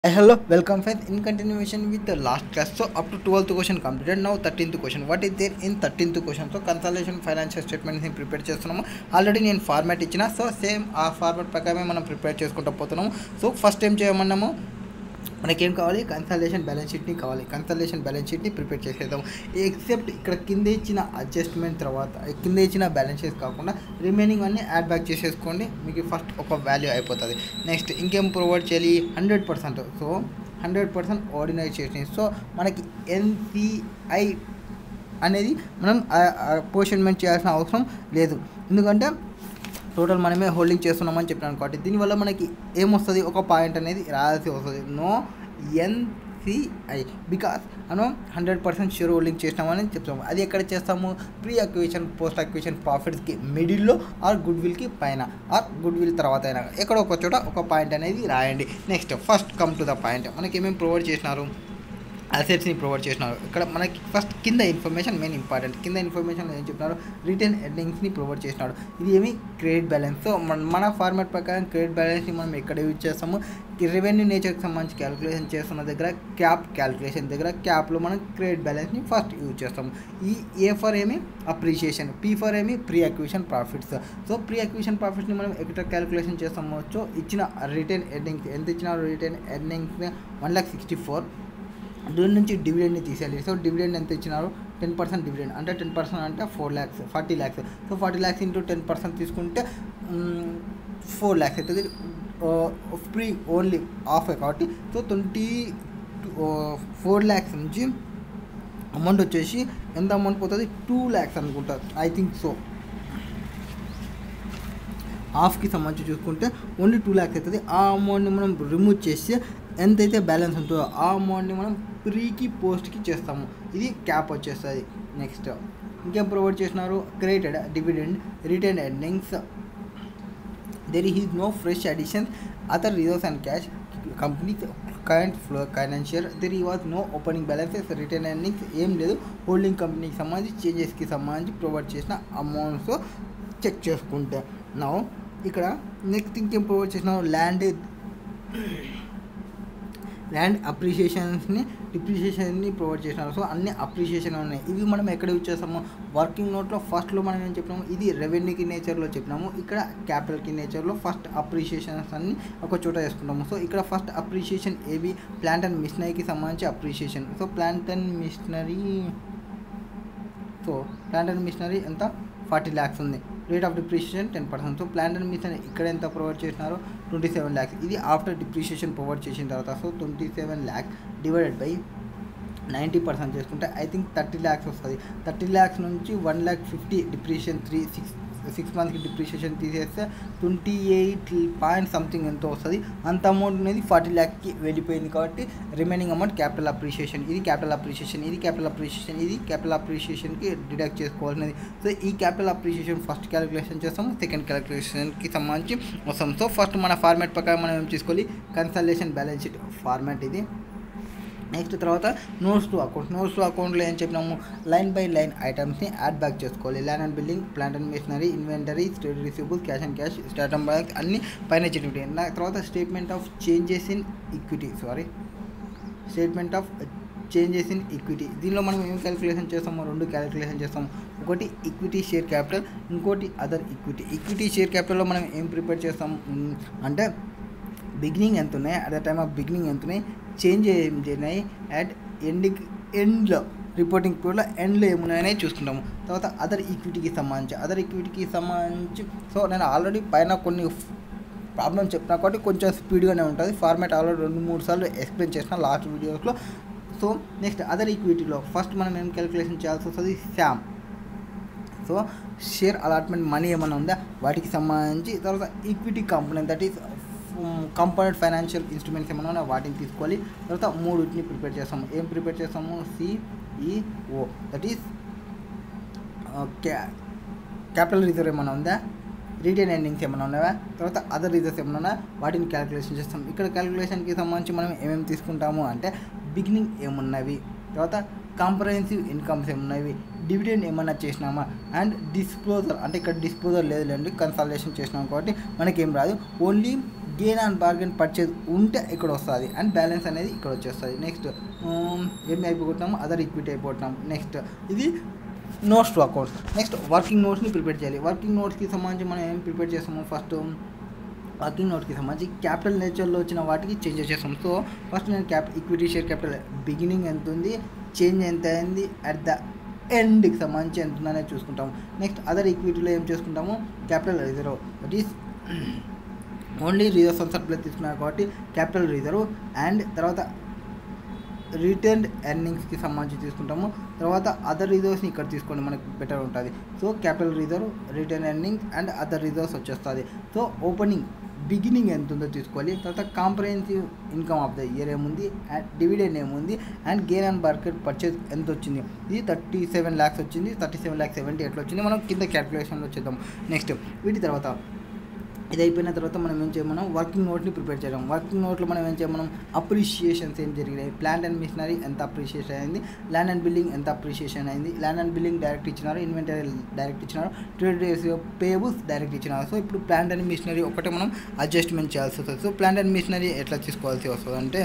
Hello, welcome friends. In continuation with the last class, so up to 12th question completed. Now 13th question. What is there in 13th question? So consultation financial statements ని prepare చేస్తున్నాము already నేను format ఇచ్చిన so same ఆ format ప్రకారమే మనం prepare చేసుకుంటూ పోతున్నాము so first ఏం చేయమన్నాము మనకేం కావాలి కన్సల్టేషన్ బ్యాలెన్స్ షీట్ని కావాలి కన్సల్టేషన్ బ్యాలెన్స్ షీట్ని ప్రిపేర్ చేసేద్దాం ఎక్సెప్ట్ ఇక్కడ కింద ఇచ్చిన అడ్జస్ట్మెంట్ తర్వాత కింద ఇచ్చిన బ్యాలెన్స్ షీట్ కాకుండా రిమైనింగ్ అన్ని యాడ్ బ్యాక్ చేసేసుకోండి మీకు ఫస్ట్ ఒక వాల్యూ అయిపోతుంది నెక్స్ట్ ఇంకేం ప్రొవైడ్ చేయాలి hundred percent so hundred percent ordinary చేసి సో మనకి ఎన్సిఐ అనేది మనం పోషన్మెంట్ చేయాల్సిన అవసరం లేదు ఎందుకంటే టోటల్ మనమే హోల్డింగ్ చేస్తున్నామని చెప్పినాను కాబట్టి దీనివల్ల మనకి ఏమొస్తుంది ఒక పాయింట్ అనేది రాయాల్సి వస్తుంది నో ఎన్సిఐ బికాస్ మనం హండ్రెడ్ పర్సెంట్ షేర్ హోల్డింగ్ చేసినామని చెప్తాము అది ఎక్కడ చేస్తాము ప్రీ అక్విజిషన్ పోస్ట్ అక్విజిషన్ ప్రాఫిట్స్కి మిడిల్లో ఆర్ గుడ్ విల్కి పైన ఆర్ గుడ్ విల్ తర్వాత అయినా ఎక్కడ ఒక చోట ఒక పాయింట్ అనేది రాయండి next first come to the point మనకి ఏమేమి ప్రొవైడ్ చేసినారు అసెట్స్ని ప్రొవైడ్ చేసినారు ఇక్కడ మనకి ఫస్ట్ కింద ఇన్ఫర్మేషన్ మెయిన్ ఇంపార్టెంట్ కింద ఇన్ఫర్మేషన్ ఏం చెప్తున్నారు రిటర్న్ ఎర్నింగ్స్ని ప్రొవైడ్ చేసినాడు ఇది ఏమి క్రెడిట్ బ్యాలెన్స్ సో మన మన ఫార్మాట్ ప్రకారం క్రెడిట్ బ్యాలెన్స్ని మనం ఎక్కడ యూజ్ చేస్తాము రెవెన్యూ నేచర్కి సంబంధించి క్యాలిక్యులేషన్ చేస్తున్న దగ్గర క్యాప్ క్యాలిక్యులేషన్ దగ్గర క్యాప్లో మనం క్రెడిట్ బ్యాలెన్స్ని ఫస్ట్ యూజ్ చేస్తాము ఈ ఏ ఫర్ ఏమి అప్రిషియేషన్ పీ ఫర్ ఏమి pre acquisition profits so pre acquisition ప్రాఫిట్స్ని మనం ఎక్కడ క్యాలిక్యులేషన్ చేస్తాము సో ఇచ్చిన రిటర్న్ ఎర్నింగ్స్ ఎంత ఇచ్చిన return earnings one lakh sixty four దీని నుంచి డివిడెండ్ని తీసేయాలి సో డివిడెండ్ ఎంత ఇచ్చినారు టెన్ పర్సెంట్ డివిడెండ్ అంటే టెన్ పర్సెంట్ అంటే four lakhs forty lakhs so forty lakhs into ten percent తీసుకుంటే ఫోర్ ల్యాక్స్ అవుతుంది ఫ్రీ ఓన్లీ ఆఫ్ కాబట్టి సో ట్వంటీ ఫోర్ ల్యాక్స్ నుంచి అమౌంట్ వచ్చేసి ఎంత అమౌంట్ పోతుంది టూ ల్యాక్స్ అనుకుంటా ఐ థింక్ సో హాఫ్కి సంబంధించి చూసుకుంటే ఓన్లీ టూ ల్యాక్స్ అవుతుంది ఆ అమౌంట్ని మనం రిమూవ్ చేసి ఎంతైతే బ్యాలెన్స్ ఉంటుందో ఆ అమౌంట్ని మనం ప్రీకి పోస్ట్కి చేస్తాము ఇది క్యాప్ వచ్చేస్తుంది నెక్స్ట్ ఇంకేం ప్రొవైడ్ చేసినారు created dividend return earnings there is no fresh additions other reserves and cash company current flow financial there ఈ was no opening balances return earnings ఏం లేదు హోల్డింగ్ కంపెనీకి సంబంధించి చేంజెస్కి సంబంధించి ప్రొవైడ్ చేసిన అమౌంట్స్ చెక్ చేసుకుంటే నా ఇక్కడ నెక్స్ట్ ఇంకేం ప్రొవైడ్ చేసిన ల్యాండ్ ల్యాండ్ అప్రిషియేషన్స్ని డిప్రిషియేషన్ని ప్రొవైడ్ చేసినారు సో అన్ని అప్రిషియేషన్ ఉన్నాయి ఇవి మనం ఎక్కడ యూజ్ చేస్తాము వర్కింగ్ నోట్లో ఫస్ట్లో మనం ఏం చెప్పినాము ఇది రెవెన్యూకి నేచర్లో చెప్పినాము ఇక్కడ క్యాపిటల్కి నేచర్లో ఫస్ట్ అప్రిషియేషన్స్ అన్ని ఒక చోట వేసుకుంటాము సో ఇక్కడ ఫస్ట్ అప్రిషియేషన్ ఏవి ప్లాంట్ అండ్ మిషనరీకి సంబంధించి appreciation so plant and machinery so plant and machinery ఎంత ఫార్టీ ల్యాక్స్ ఉంది rate of depreciation ten percent so plant and machine ఇక్కడ ఎంత ప్రొవైడ్ చేసినారో ట్వంటీ సెవెన్ ల్యాక్స్ ఇది ఆఫ్టర్ డిప్రిషియేషన్ ప్రొవైడ్ చేసిన తర్వాత so twenty seven lakhs divided by ninety percent చేసుకుంటే I think thirty lakhs వస్తుంది థర్టీ ల్యాక్స్ నుంచి one lakh fifty depreciation three six six మంత్స్కి డిప్రిషియేషన్ తీసేస్తే ట్వంటీ ఎయిట్ పాయింట్ సంథింగ్ ఎంతో వస్తుంది అంత అమౌంట్ అనేది ఫార్టీ ల్యాక్కి వెళ్ళిపోయింది కాబట్టి రిమైనింగ్ అమౌంట్ క్యాపిటల్ అప్రిషియేషన్ ఇది క్యాపిటల్ అప్రిషియేషన్ ఇది క్యాపిటల్ అప్రిషియేషన్ ఇది క్యాపిటల్ అప్రిషియేషన్కి డిడక్ట్ చేసుకోవాల్సినది సో ఈ క్యాపిటల్ అప్రిషియేషన్ ఫస్ట్ క్యాలిక్యులేషన్ చేస్తాము సెకండ్ క్యాలిక్యులేషన్కి సంబంధించి వస్తాం సో ఫస్ట్ మన ఫార్మాట్ ప్రకారం మనం ఏం చేసుకోవాలి కన్సల్టేషన్ బ్యాలెన్స్ షీట్ ఫార్మాట్ ఇది నెక్స్ట్ తర్వాత notes to account notes to అకౌంట్లో ఏం చెప్పినాము లైన్ బై లైన్ ఐటమ్స్ని యాడ్ బ్యాక్ చేసుకోవాలి land and building plant and machinery inventory state receivables cash and cash start and bank అన్ని పైన చెప్పి నా తర్వాత statement of changes in equity sorry statement of changes in equity దీనిలో మనం ఏం క్యాలిక్యులేషన్ చేస్తామో రెండు క్యాలిక్యులేషన్ చేస్తాము ఒకటి ఈక్విటీ షేర్ క్యాపిటల్ ఇంకోటి అదర్ ఈక్విటీ ఈక్విటీ షేర్ క్యాపిటల్లో మనం ఏం ప్రిపేర్ చేస్తాం అంటే బిగినింగ్ ఎంత ఉన్నాయి at the time of beginning ఎంత ఉన్నాయి చేంజ్ ఏం చేసినాయి అట్ ఎండింగ్ ఎండ్లో రిపోర్టింగ్ పీరియడ్లో ఎండ్లో ఏమున్నాయని చూసుకుంటాము తర్వాత అదర్ ఈక్విటీకి సంబంధించి అదర్ ఈక్విటీకి సంబంధించి సో నేను ఆల్రెడీ పైన కొన్ని ప్రాబ్లమ్ చెప్పినా కాబట్టి కొంచెం స్పీడ్గానే ఉంటుంది ఫార్మాట్ ఆల్రెడీ రెండు మూడు సార్లు ఎక్స్ప్లెయిన్ చేసిన లాస్ట్ వీడియోస్లో సో నెక్స్ట్ అదర్ ఈక్విటీలో ఫస్ట్ మనం ఏం క్యాలిక్యులేషన్ చేయాల్సి వస్తుంది శామ్ సో షేర్ అలాట్మెంట్ మనీ ఏమైనా ఉందా వాటికి సంబంధించి తర్వాత equity component that is compounded financial instruments ఏమైనా వాటిని తీసుకోవాలి తర్వాత మూడుని ప్రిపేర్ చేస్తాము ఏం ప్రిపేర్ చేస్తాము సిఈఓ దట్ ఈస్ క్యా క్యాపిటల్ రిజర్వ్ ఏమైనా ఉందా రిటైన్ ఎర్నింగ్స్ ఏమైనా ఉన్నాయా తర్వాత అదర్ రిజర్వ్స్ ఏమైనా ఉన్నాయా వాటిని క్యాలిక్యులేషన్ చేస్తాం ఇక్కడ క్యాలిక్యులేషన్కి సంబంధించి మనం ఏమేమి తీసుకుంటాము అంటే బిగినింగ్ ఏమున్నవి తర్వాత కాంప్రహెన్సివ్ ఇన్కమ్స్ ఏమున్నవి డివిడెండ్ ఏమన్నా చేసినామా అండ్ డిస్పోజల్ అంటే ఇక్కడ డిస్పోజల్ లేదులేండి కన్సల్టేషన్ చేసినాం కాబట్టి మనకేం రాదు only gain and bargain purchase ఉంటే ఇక్కడ వస్తుంది అండ్ బ్యాలెన్స్ అనేది ఇక్కడ వచ్చేస్తుంది నెక్స్ట్ ఏమి అయిపోతున్నాము అదర్ ఈక్విటీ అయిపోతున్నాం నెక్స్ట్ ఇది notes to accounts next working నోట్స్ని ప్రిపేర్ చేయాలి వర్కింగ్ నోట్స్కి సంబంధించి మనం ఏం ప్రిపేర్ చేస్తాము ఫస్ట్ వర్కింగ్ నోట్కి సంబంధించి క్యాపిటల్ నేచర్లో వచ్చిన వాటికి చేంజ్ చేస్తాం సో ఫస్ట్ నేను cap equity share capital beginning ఎంత ఉంది చేంజ్ ఎంత అయింది అట్ ద ఎండ్కి సంబంధించి ఎంత ఉందనేది చూసుకుంటాము నెక్స్ట్ అదర్ ఈక్విటీలో ఏం చేసుకుంటాము capital reserve that is only reserves and surplus తీసుకున్నారు కాబట్టి క్యాపిటల్ రిజర్వ్ అండ్ తర్వాత రిటర్న్ ఎర్నింగ్స్కి సంబంధించి తీసుకుంటాము తర్వాత అదర్ రిజర్వ్స్ని ఇక్కడ తీసుకోండి మనకు బెటర్ ఉంటుంది so capital reserve return earnings and other reserves వచ్చేస్తుంది సో ఓపెనింగ్ బిగినింగ్ ఎంత ఉందో తీసుకోవాలి తర్వాత comprehensive income of the year ఏముంది అండ్ డివిడెండ్ ఏముంది and gain and market purchase ఎంత వచ్చింది ఇది థర్టీ సెవెన్ ల్యాక్స్ వచ్చింది థర్టీ సెవెన్ ల్యాక్స్ సెవెంటీ ఎట్లా వచ్చింది మనం కింద క్యాల్కులేషన్లో వచ్చేద్దాం నెక్స్ట్ వీటి తర్వాత ఇది అయిపోయిన తర్వాత మనం ఏం చేయమనం వర్కింగ్ నోట్ని ప్రిపేర్ చేయడం వర్కింగ్ నోట్లో మనం ఏం చేయమనం అప్రిషియేషన్స్ ఏం జరిగినాయి ప్లాంట్ అండ్ మిషనరీ ఎంత అప్రిషియేషన్ అయింది ల్యాండ్ అండ్ బిల్డింగ్ ఎంత అప్రిషియేషన్ అయింది ల్యాండ్ అండ్ బిల్డింగ్ డైరెక్ట్ ఇచ్చినారు ఇన్వెంటరీ డైరెక్ట్ ఇచ్చినారు ట్రేడ్ రేషియో పేబుల్స్ డైరెక్ట్ ఇచ్చినారు సో ఇప్పుడు ప్లాంట్ అండ్ మిషనరీ ఒకటే మనం అడ్జస్ట్మెంట్ చేయాల్సి వస్తుంది సో ప్లాంట్ అండ్ మిషనరీ ఎట్లా తీసుకోవాల్సి వస్తుంది అంటే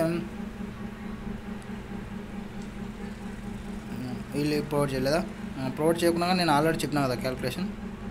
వీళ్ళు ప్రొవైడ్ చేయలేదా ప్రొవైడ్ చేయకుండా నేను ఆల్రెడీ చెప్పినా కదా క్యాల్కులేషన్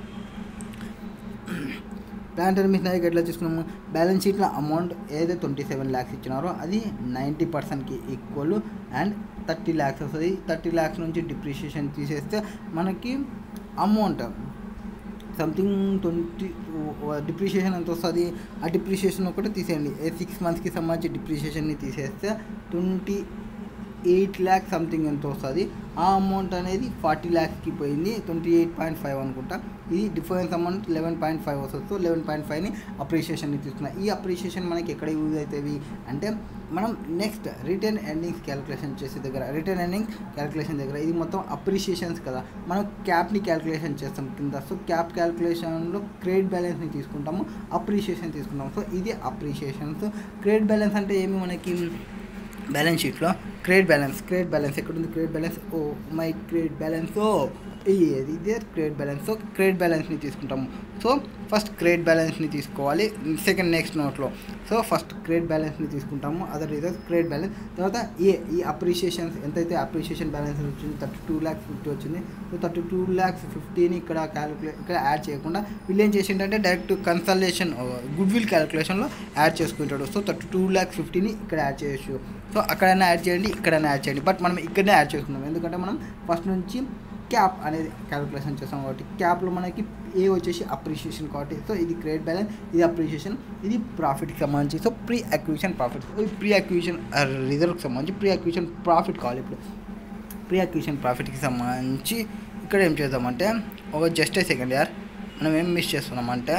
ప్లాంట్ అండ్ మిషనరీకి ఎట్లా తీసుకున్నాము బ్యాలెన్స్ షీట్లో అమౌంట్ ఏదైతే ట్వంటీ సెవెన్ ల్యాక్స్ ఇచ్చినారో అది నైంటీ పర్సెంట్కి ఈక్వల్ అండ్ థర్టీ ల్యాక్స్ వస్తుంది థర్టీ ల్యాక్స్ నుంచి డిప్రిషియేషన్ తీసేస్తే మనకి అమౌంట్ సంథింగ్ ట్వంటీ డిప్రిషియేషన్ ఎంత వస్తుంది ఆ డిప్రిషియేషన్ ఒకటి తీసేయండి ఏ సిక్స్ మంత్స్కి సంబంధించి డిప్రిషియేషన్ని తీసేస్తే ట్వంటీ ఎయిట్ ల్యాక్స్ సంథింగ్ ఎంత వస్తుంది ఆ అమౌంట్ అనేది ఫార్టీ ల్యాక్స్కి పోయింది ట్వంటీ ఎయిట్ పాయింట్ ఫైవ్ అనుకుంటా ఇది difference amount eleven point five వస్తుంది సో లెవెన్ పాయింట్ ఫైవ్ని అప్రిషియేషన్ని తీసుకున్నా ఈ అప్రిషియేషన్ మనకి ఎక్కడ యూజ్ అవుతుంది అంటే మనం నెక్స్ట్ రిటర్న్ ఎర్నింగ్స్ క్యాలిక్యులేషన్ చేసే దగ్గర రిటర్న్ ఎర్నింగ్స్ క్యాలిక్యులేషన్ దగ్గర ఇది మొత్తం అప్రిషియేషన్స్ కదా మనం క్యాప్ని క్యాలిక్యులేషన్ చేస్తాం కింద సో క్యాప్ క్యాలిక్యులేషన్లో క్రెడిట్ బ్యాలెన్స్ని తీసుకుంటాము అప్రిషియేషన్ తీసుకుంటాం సో ఇది అప్రిషియేషన్స్ క్రెడిట్ బ్యాలెన్స్ అంటే ఏమి మనకి బ్యాలెన్స్ షీట్లో క్రెడిట్ బ్యాలెన్స్ క్రెడిట్ బ్యాలెన్స్ ఎక్కడుంది credit balance oh my credit balance oh ఇది ఇదే క్రెడిట్ బ్యాలెన్స్ సో క్రెడిట్ బ్యాలెన్స్ని తీసుకుంటాము సో ఫస్ట్ క్రెడిట్ బ్యాలెన్స్ని తీసుకోవాలి సెకండ్ నెక్స్ట్ నోట్లో సో ఫస్ట్ క్రెడిట్ బ్యాలెన్స్ని తీసుకుంటాము అదర్ రీజన్స్ క్రెడిట్ బ్యాలెన్స్ తర్వాత ఏ ఈ అప్రిషియేషన్స్ ఎంతైతే అప్రిషియేషన్ బ్యాలెన్స్ వచ్చింది థర్టీ టూ ల్యాక్స్ ఫిఫ్టీ వచ్చింది సో థర్టీ టూ ల్యాక్స్ ఫిఫ్టీని ఇక్కడ క్యాలిక్యులేట్ ఇక్కడ యాడ్ చేయకుండా వీళ్ళు ఏం చేసిండంటే డైరెక్ట్ కన్సల్టేషన్ గుడ్ విల్ క్యాలిక్యులేషన్లో యాడ్ చేసుకుంటాడు సో థర్టీ టూ ల్యాక్స్ ఫిఫ్టీని ఇక్కడ యాడ్ చేయొచ్చు సో అక్కడైనా యాడ్ చేయండి ఇక్కడైనా యాడ్ చేయండి బట్ మనం ఇక్కడనే యాడ్ చేసుకున్నాం ఎందుకంటే మనం ఫస్ట్ నుంచి క్యాప్ అనేది క్యాలిక్యులేషన్ చేస్తాం కాబట్టి క్యాప్లో మనకి ఏ వచ్చేసి అప్రిషియేషన్ కాబట్టి సో ఇది క్రెడిట్ బ్యాలెన్స్ ఇది అప్రిషియేషన్ ఇది ప్రాఫిట్కి సంబంధించి సో ప్రీ అక్విజిషన్ ప్రాఫిట్ ఈ ప్రీ అక్విజిషన్ రిజర్వ్కి సంబంధించి ప్రీ అక్విజిషన్ ప్రాఫిట్ కావాలి ఇప్పుడు ప్రీ అక్విజిషన్ ప్రాఫిట్కి సంబంధించి ఇక్కడ ఏం చేద్దామంటే ఒక జస్ట్ సెకండ్ ఇయర్ మనం ఏం మిస్ చేస్తున్నామంటే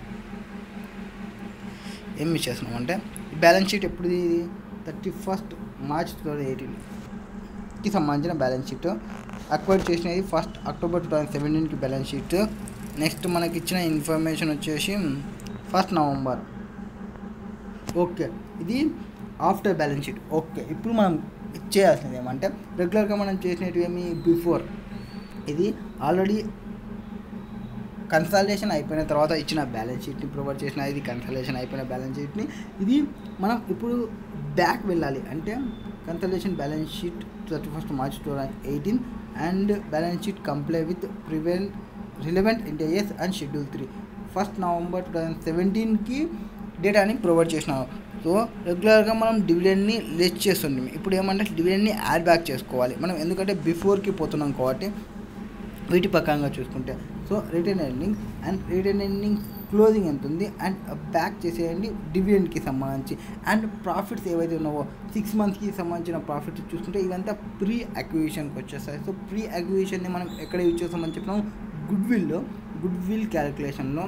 ఏం మిస్ చేస్తున్నామంటే బ్యాలెన్స్ షీట్ ఎప్పుడు ఇది thirty first March two thousand ఎయిటీన్కి సంబంధించిన బ్యాలెన్స్ షీట్ అక్వైర్ చేసినది ఫస్ట్ అక్టోబర్ టూ థౌజండ్ సెవెంటీన్కి బ్యాలెన్స్ షీట్ నెక్స్ట్ మనకి ఇచ్చిన ఇన్ఫర్మేషన్ వచ్చేసి ఫస్ట్ నవంబర్ ఓకే ఇది ఆఫ్టర్ బ్యాలెన్స్ షీట్ ఓకే ఇప్పుడు మనం చేయాల్సింది ఏమంటే రెగ్యులర్గా మనం చేసినవి ఏమి బిఫోర్ ఇది ఆల్రెడీ కన్సల్టేషన్ అయిపోయిన తర్వాత ఇచ్చిన బ్యాలెన్స్ షీట్ని ప్రొవైడ్ చేసిన ఇది కన్సల్టేషన్ అయిపోయిన బ్యాలెన్స్ షీట్ని ఇది మనం ఇప్పుడు బ్యాక్ వెళ్ళాలి అంటే consultation balance sheet thirty first March two thousand eighteen and balance sheet comply with prevent relevant Ind AS and schedule three first November two thousand సెవెంటీన్కి డేటాని ప్రొవైడ్ చేసినాము సో రెగ్యులర్గా మనం డివిడెండ్ని లెస్ చేస్తున్నాం ఇప్పుడు ఏమంటే డివిడెండ్ని యాడ్ బ్యాక్ చేసుకోవాలి మనం ఎందుకంటే బిఫోర్కి పోతున్నాం కాబట్టి వీటి ప్రకారంగా చూసుకుంటే so return earning and return earning closing ఎంత ఉంది అండ్ బ్యాక్ చేసేయండి డివిడెండ్కి సంబంధించి అండ్ ప్రాఫిట్స్ ఏవైతే ఉన్నావో సిక్స్ మంత్స్కి సంబంధించిన ప్రాఫిట్స్ చూసుకుంటే ఇవంతా ప్రీ అక్విజిషన్కి వచ్చేస్తాయి సో ప్రీ అక్విజిషన్ని మనం ఎక్కడ యూజ్ చేస్తామని చెప్పినాము గుడ్ విల్లో గుడ్ విల్ క్యాలిక్యులేషన్లో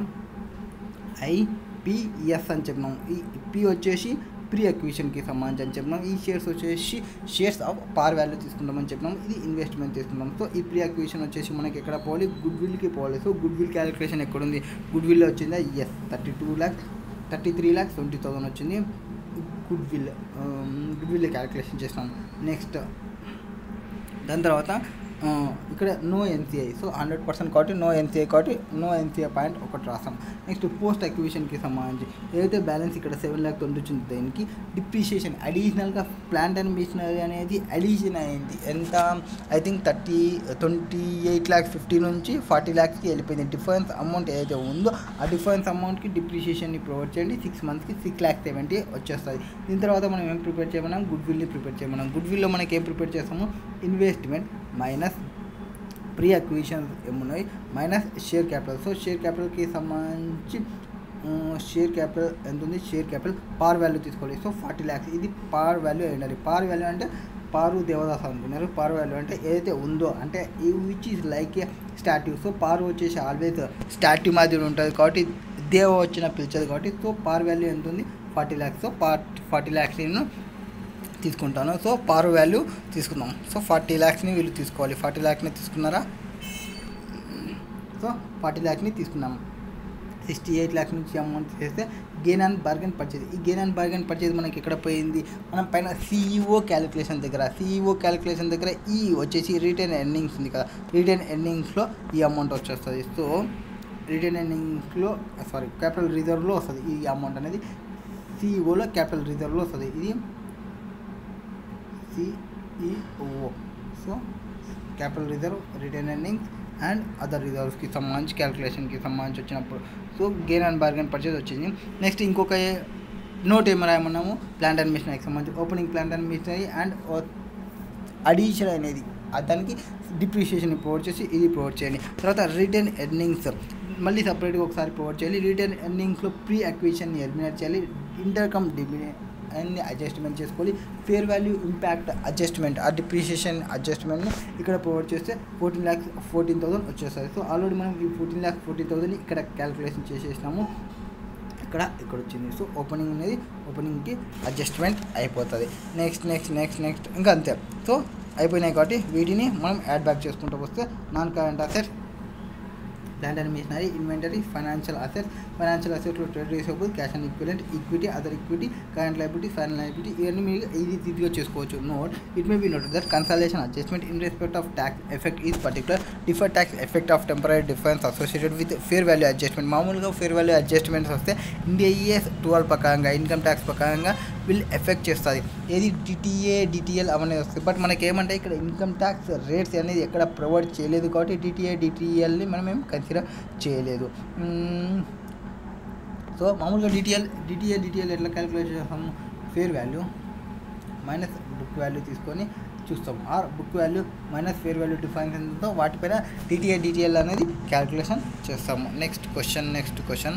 ఐపిఎస్ అని చెప్పినాం ఈ పి వచ్చేసి ప్రీ అక్విజిషన్కి సంబంధించి అని చెప్పినాం ఈ షేర్స్ వచ్చేసి షేర్స్ ఆఫ్ పార్ వాల్యూ తీసుకుంటామని చెప్పినాం ఇది ఇన్వెస్ట్మెంట్ తీసుకుంటాం సో ఈ ప్రీ అక్విజిషన్ వచ్చేసి మనకి ఎక్కడ పోవాలి గుడ్ విల్కి పోవాలి సో గుడ్ విల్ క్యాలిక్యులేషన్ ఎక్కడుంది గుడ్ విల్ వచ్చిందా yes thirty two lakhs thirty three lakhs twenty thousand వచ్చింది goodwill goodwill calculation చేస్తాం నెక్స్ట్ దాని తర్వాత ఆ, ఇక్కడ no NCI so hundred percent కాబట్టి నో ఎన్సీఐ కాబట్టి నో ఎన్సీఐ పాయింట్ ఒకటి రాస్తాం నెక్స్ట్ పోస్ట్ అక్విజిషన్కి సంబంధించి ఏదైతే బ్యాలెన్స్ ఇక్కడ సెవెన్ ల్యాక్ ట్వంటీ వచ్చింది దానికి డిప్రిషియేషన్ అడిషనల్గా ప్లాంట్ అండ్ మిషనరీ అనేది అడిషన్ అయింది ఎంత I think thirty twenty eight lakhs fifty నుంచి ఫార్టీ ల్యాక్స్కి వెళ్ళిపోయింది డిఫరెన్స్ అమౌంట్ ఏదైతే ఉందో ఆ డిఫరెన్స్ అమౌంట్కి డిప్రిషియేషన్ని ప్రొవైడ్ చేయండి సిక్స్ మంత్స్కి సిక్స్ ల్యాక్స్ సెవెంటీ వచ్చేస్తుంది దీని తర్వాత మనం ఏం ప్రిపేర్ చేయమన్నాం గుడ్ విల్ని ప్రిపేర్ చేయమన్నాం గుడ్ విల్లో మనకి ఏం ప్రిపేర్ చేస్తాము ఇన్వెస్ట్మెంట్ మైనస్ ప్రీ అక్విజిషన్స్ ఏమున్నాయి minus share capital so share క్యాపిటల్కి సంబంధించి షేర్ క్యాపిటల్ ఎంత ఉంది షేర్ క్యాపిటల్ పార్ వాల్యూ తీసుకోవాలి సో ఫార్టీ ల్యాక్స్ ఇది పార్ వాల్యూ అయి ఉండాలి పార్ వాల్యూ అంటే పారు దేవదాస్ అనుకున్నారు పార్ వాల్యూ అంటే ఏదైతే ఉందో అంటే ఈ which is like a statue so par వచ్చేసి ఆల్వేస్ స్టాట్యూ మాదిరి ఉంటుంది కాబట్టి దేవ వచ్చిన పిలిచేది కాబట్టి సో పార్ వాల్యూ ఎంత ఉంది forty lakhs so par forty lakhs నేను తీసుకుంటాను సో పార్ వాల్యూ తీసుకుందాం సో ఫార్టీ ల్యాక్స్ని వీళ్ళు తీసుకోవాలి ఫార్టీ ల్యాక్స్ని తీసుకున్నారా సో ఫార్టీ ల్యాక్స్ని తీసుకున్నాము సిక్స్టీ ఎయిట్ ల్యాక్స్ నుంచి అమౌంట్ చేస్తే గెయిన్ అండ్ బార్గెన్ పర్చేజ్ ఈ గెయిన్ అండ్ బార్గెన్ పర్చేజ్ మనకి ఎక్కడ పోయింది మనం పైన సిఈఓ క్యాలిక్యులేషన్ దగ్గర సిఈఓ క్యాలిక్యులేషన్ దగ్గర ఈ వచ్చేసి రిటర్న్ ఎర్నింగ్స్ ఉంది కదా రిటర్న్ ఎర్నింగ్స్లో ఈ అమౌంట్ వచ్చేస్తుంది సో రిటర్న్ ఎర్నింగ్స్లో సారీ క్యాపిటల్ రిజర్వ్లో వస్తుంది ఈ అమౌంట్ అనేది సిఈఓలో క్యాపిటల్ రిజర్వ్లో వస్తుంది ఇది CEO so capital reserve return earnings and other రిజర్వ్స్కి సంబంధించి క్యాలిక్యులేషన్కి సంబంధించి వచ్చినప్పుడు so gain and bargain purchase వచ్చింది నెక్స్ట్ ఇంకొక నోట్ ఏమి రాయమన్నాము ప్లాంట్ అండ్ మిషనరీకి సంబంధించి opening plant and machinery and addition అనేది దానికి డిప్రిషియేషన్ ప్రొవైడ్ చేసి ఇది ప్రొవైడ్ చేయండి తర్వాత రిటర్న్ ఎర్నింగ్స్ మళ్ళీ సపరేట్గా ఒకసారి ప్రొవైడ్ చేయాలి రిటర్న్ ఎర్నింగ్స్లో ప్రీ అక్విజిషన్ ఎలిమినేట్ చేయాలి ఇంటర్కమ్ డిమి అన్ని అడ్జస్ట్మెంట్ చేసుకోవాలి ఫేర్ వాల్యూ ఇంపాక్ట్ అడ్జస్ట్మెంట్ ఆ డిప్రిషియేషన్ అడ్జస్ట్మెంట్ని ఇక్కడ ప్రొవైడ్ చేస్తే ఫోర్టీన్ ల్యాక్స్ ఫోర్టీన్ థౌసండ్ వచ్చేస్తుంది సో ఆల్రెడీ మనం ఈ ఫోర్టీన్ ల్యాక్స్ ఫోర్టీన్ థౌసండ్ ఇక్కడ క్యాలిక్యులేషన్ చేసేసినాము ఇక్కడ ఇక్కడ వచ్చింది సో ఓపెనింగ్ అనేది ఓపెనింగ్కి అడ్జస్ట్మెంట్ అయిపోతుంది నెక్స్ట్ నెక్స్ట్ నెక్స్ట్ నెక్స్ట్ ఇంకా అంతే సో అయిపోయినాయి కాబట్టి వీటిని మనం యాడ్ బ్యాక్ చేసుకుంటూ వస్తే non current assets land and machinery inventory financial assets financial అసెట్లు trade receivable cash and equivalent equity other equity current liability final liability ఇవన్నీ మీరు ఇది ఈజీగా చేసుకోవచ్చు note it may be note that consultation adjustment in respect of tax effect is particular differ tax effect of temporary difference associated with fair value adjustment మామూలుగా fair value adjustments వస్తే Ind AS twelve ప్రకారంగా income tax ప్రకారంగా will effect చేస్తుంది ఏది DTA DTL అవన్నీ వస్తాయి but మనకి ఏమంటే ఇక్కడ ఇన్కమ్ ట్యాక్స్ రేట్స్ అనేది ఎక్కడ ప్రొవైడ్ చేయలేదు కాబట్టి డిటిఏ డిటిఎల్ని మనం ఏం కన్సిడర్ చేయలేదు సో మామూలుగా డిటిఎల్ డిటిఏ డిటిఎల్ ఎట్లా క్యాలిక్యులేట్ చేస్తాము fair value minus book value తీసుకొని చూస్తాం or book value minus fair value difference ఎంతో వాటిపైన డిటిఏ డిటిఎల్ అనేది క్యాలిక్యులేషన్ చేస్తాము next question next question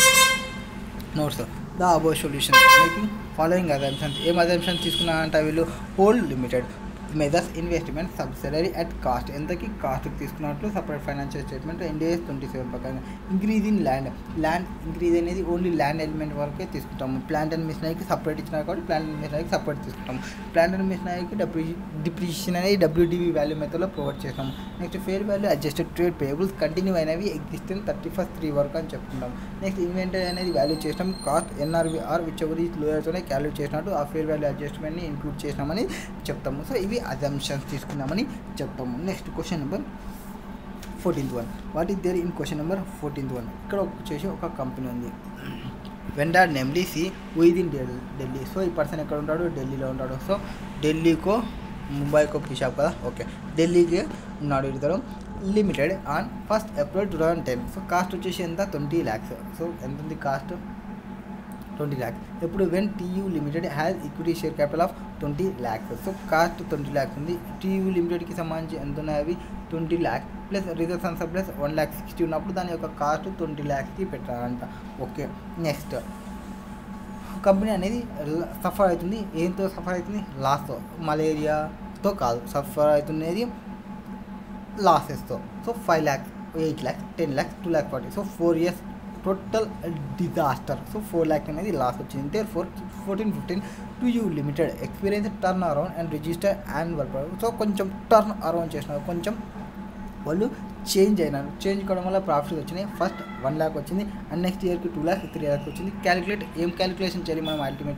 notes the అబో సొల్యూషన్ మేకింగ్ ఫాలోయింగ్ అజంప్షన్స్ ఏం అజంప్షన్స్ తీసుకున్నారంటే వీళ్ళు hold limited measures investment subsidiary at cost ఎంతకి కాస్ట్కి తీసుకున్నట్లు separate financial statement India twenty seven ప్రకారం increase in land land increase అనేది ఓన్లీ ల్యాండ్ ఎలిమెంట్ వరకే తీసుకుంటాము ప్లాంట్ అండ్ మిషనరీకి సపరేట్ ఇచ్చినారు కాబట్టి ప్లాంట్ అండ్ మిషనరీకి సపరేట్ తీసుకుంటాము ప్లాంట్ అండ్ మిషనరీకి డబ్ల్యూ డిప్రిషియేషన్ అనేది డబ్ల్యూడిబి వాల్యూ మెథడ్లో ప్రొవైడ్ చేస్తాము next fair value adjusted trade payables continue అయినవి ఎగ్జిస్టెంట్ థర్టీ ఫస్ట్ త్రీ వరకు అని చెప్తున్నాం నెక్స్ట్ ఇన్వెంటరీ అనేది వాల్యూ చేసినాం కాస్ట్ ఎన్ఆర్వి ఆర్ విచ్ ఎవరి లోయర్తోనే క్యాలిక్యులేట్ చేసినట్టు ఆ ఫేర్ వాల్యూ అడ్జస్ట్మెంట్ని ఇంక్లూడ్ చేసినామని చెప్తాము సో ఇవి అజంప్షన్స్ తీసుకున్నామని చెప్తాము next question number fourteenth one what is there in question number fourteenth one ఇక్కడ వచ్చేసి ఒక కంపెనీ ఉంది vendor namely C with in Delhi so ఈ పర్సన్ ఎక్కడ ఉంటాడు ఢిల్లీలో ఉంటాడు సో ఢిల్లీకో ముంబైకో పిషాబ్ కదా ఓకే ఢిల్లీకి ఉన్నాడు ఇద్దరు limited on first April two thousand ten so cost వచ్చేసి ఎంత ట్వంటీ ల్యాక్స్ సో ఎంత ఉంది కాస్ట్ ట్వంటీ ల్యాక్స్ ఇప్పుడు when TU limited has equity share capital of twenty lakhs so cost twenty lakhs ఉంది టీయూ లిమిటెడ్కి సంబంధించి ఎంత ఉన్నాయి అవి twenty lakhs plus reserves and surplus one lakh sixty ఉన్నప్పుడు దాని యొక్క కాస్ట్ ట్వంటీ ల్యాక్స్కి పెట్టారంట ఓకే నెక్స్ట్ కంపెనీ అనేది సఫర్ అవుతుంది ఏంతో సఫర్ అవుతుంది లాస్తో మలేరియాతో కాదు సఫర్ అవుతున్నది లాసెస్తో so five lakhs eight lakhs ten lakhs two lakhs forty so four years total disaster so four lakhs అనేది లాస్ వచ్చింది there four fourteen fifteen to you limited experience turn around and register annual so కొంచెం టర్న్ అరౌండ్ చేసినారు కొంచెం వాళ్ళు change అయినారు change కావడం వల్ల profits వచ్చినాయి ఫస్ట్ వన్ ల్యాక్ వచ్చింది అండ్ నెక్స్ట్ ఇయర్కి టూ ల్యాక్స్ త్రీ ల్యాక్స్ వచ్చింది క్యాలిక్యులేట్ ఏం క్యాలిక్యులేషన్ చేయాలి మనం అల్టిమేట్గా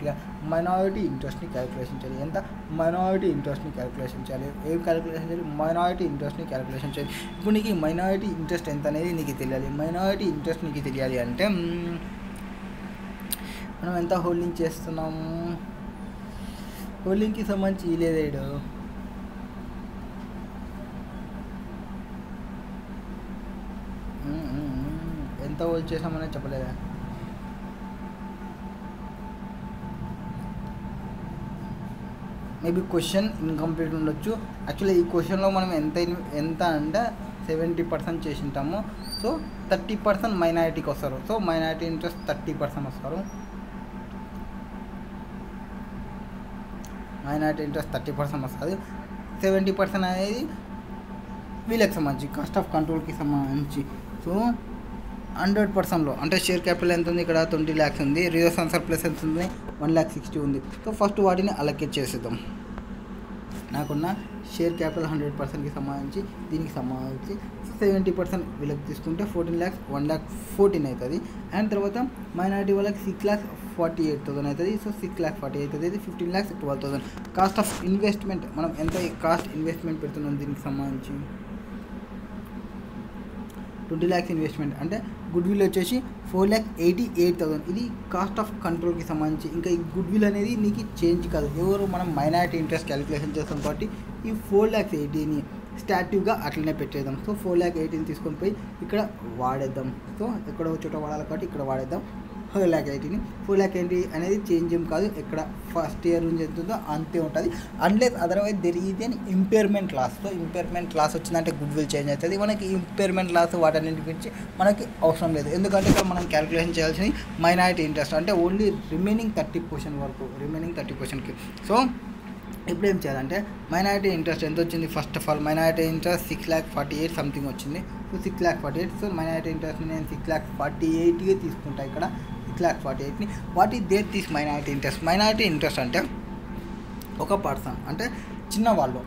మైనారిటీ ఇంట్రెస్ట్ని క్యాలిక్యులేషన్ చేయాలి ఎంత మైనారిటీ ఇంట్రెస్ట్ని క్యాలిక్యులేషన్ చేయాలి ఏం క్యాలిక్యులేషన్ చేయాలి మైనారిటీ ఇంట్రెస్ట్ని క్యాలిక్యులేషన్ చేయాలి ఇప్పుడు నీకు ఈ మైనారిటీ ఇంట్రెస్ట్ ఎంత అనేది నీకు తెలియాలి మైనారిటీ ఇంట్రెస్ట్ నీకు తెలియాలి అంటే మ్మ్, మనం ఎంత హోల్డింగ్ చేస్తున్నాము హోల్డింగ్కి సంబంధించి ఈ లేదేడు మ్మ్, మ్మ్, మ్మ్. ఎంత హోల్డ్ చేసామనే చెప్పలేదా మేబీ క్వశ్చన్ ఇన్కంప్లీట్ ఉండొచ్చు యాక్చువల్లీ ఈ క్వశ్చన్లో మనం ఎంత ఇన్- ఎంత అంటే సెవెంటీ పర్సెంట్ చేసి ఉంటాము సో థర్టీ పర్సెంట్ మైనారిటీకి వస్తారు so minority interest thirty percent వస్తారు మైనారిటీ ఇంట్రెస్ట్ థర్టీ పర్సెంట్ వస్తుంది సెవెంటీ పర్సెంట్ అనేది వీళ్ళకి సంబంధించి కాస్ట్ ఆఫ్ కంట్రోల్కి సంబంధించి సో హండ్రెడ్ పర్సెంట్లో అంటే షేర్ క్యాపిటల్ ఎంత ఉంది ఇక్కడ ట్వంటీ ల్యాక్స్ ఉంది రిజర్వ్స్ ఆన్సర్ ప్లస్ ఎంత ఉంది వన్ ల్యాక్ సిక్స్టీ ఉంది సో ఫస్ట్ వాటిని అలకేట్ చేసేద్దాం నాకున్న షేర్ క్యాపిటల్ హండ్రెడ్ పర్సెంట్కి సంబంధించి దీనికి సంబంధించి సెవెంటీ పర్సెంట్ వీళ్ళకి తీసుకుంటే fourteen lakhs one lakh fourteen అవుతుంది అండ్ తర్వాత మైనారిటీ వాళ్ళకి six lakhs forty eight thousand అవుతుంది so six lakh forty eight అవుతుంది fifteen lakhs twelve thousand cost of investment మనం ఎంత కాస్ట్ ఇన్వెస్ట్మెంట్ పెడుతున్నాం దీనికి సంబంధించి ట్వంటీ ల్యాక్స్ ఇన్వెస్ట్మెంట్ అంటే గుడ్ విల్ వచ్చేసి four lakh eighty eight thousand ఇది కాస్ట్ ఆఫ్ కంట్రోల్కి సంబంధించి ఇంకా ఈ గుడ్ విల్ అనేది నీకు చేంజ్ కాదు ఎవరు మనం మైనారిటీ ఇంట్రెస్ట్ క్యాలిక్యులేషన్ చేస్తాం కాబట్టి ఈ ఫోర్ ల్యాక్స్ ఎయిటీని స్టాట్యూగా అట్లనే పెట్టేద్దాం సో ఫోర్ ల్యాక్ ఎయిటీని తీసుకొని పోయి ఇక్కడ వాడేద్దాం సో ఎక్కడో చోట వాడాలి కాబట్టి ఇక్కడ వాడేద్దాం ఫోర్ ల్యాక్ ఎయిటీని ఫోర్ ల్యాక్ ఎయిటీ అనేది చేంజ్ ఏం కాదు ఎక్కడ ఫస్ట్ ఇయర్ నుంచి ఎంత ఉందో అంతే ఉంటుంది unless otherwise there is an impairment loss so impairment loss వచ్చిందంటే గుడ్ విల్ చేంజ్ అవుతుంది మనకి ఇంపేర్మెంట్ లాస్ వాటన్నిటి గురించి మనకి అవసరం లేదు ఎందుకంటే ఇక్కడ మనం క్యాలిక్యులేషన్ చేయాల్సింది మైనారిటీ ఇంట్రెస్ట్ అంటే ఓన్లీ రిమైనింగ్ థర్టీ పర్సెంట్ వరకు రిమైనింగ్ థర్టీ పర్సెంట్కి సో ఇప్పుడు ఏం చేయాలంటే మైనారిటీ ఇంట్రెస్ట్ ఎంత వచ్చింది first of all minority interest six lakh forty eight something వచ్చింది so six lakh forty eight so minority ఇంట్రెస్ట్ని నేను సిక్స్ ల్యాక్ ఫార్టీ ఎయిట్గా తీసుకుంటా ఇక్కడ సిక్స్ ల్యాక్ ఫార్టీ ఎయిట్ని what is there this minority interest minority interest అంటే ఒక పర్సన్ అంటే చిన్నవాళ్ళు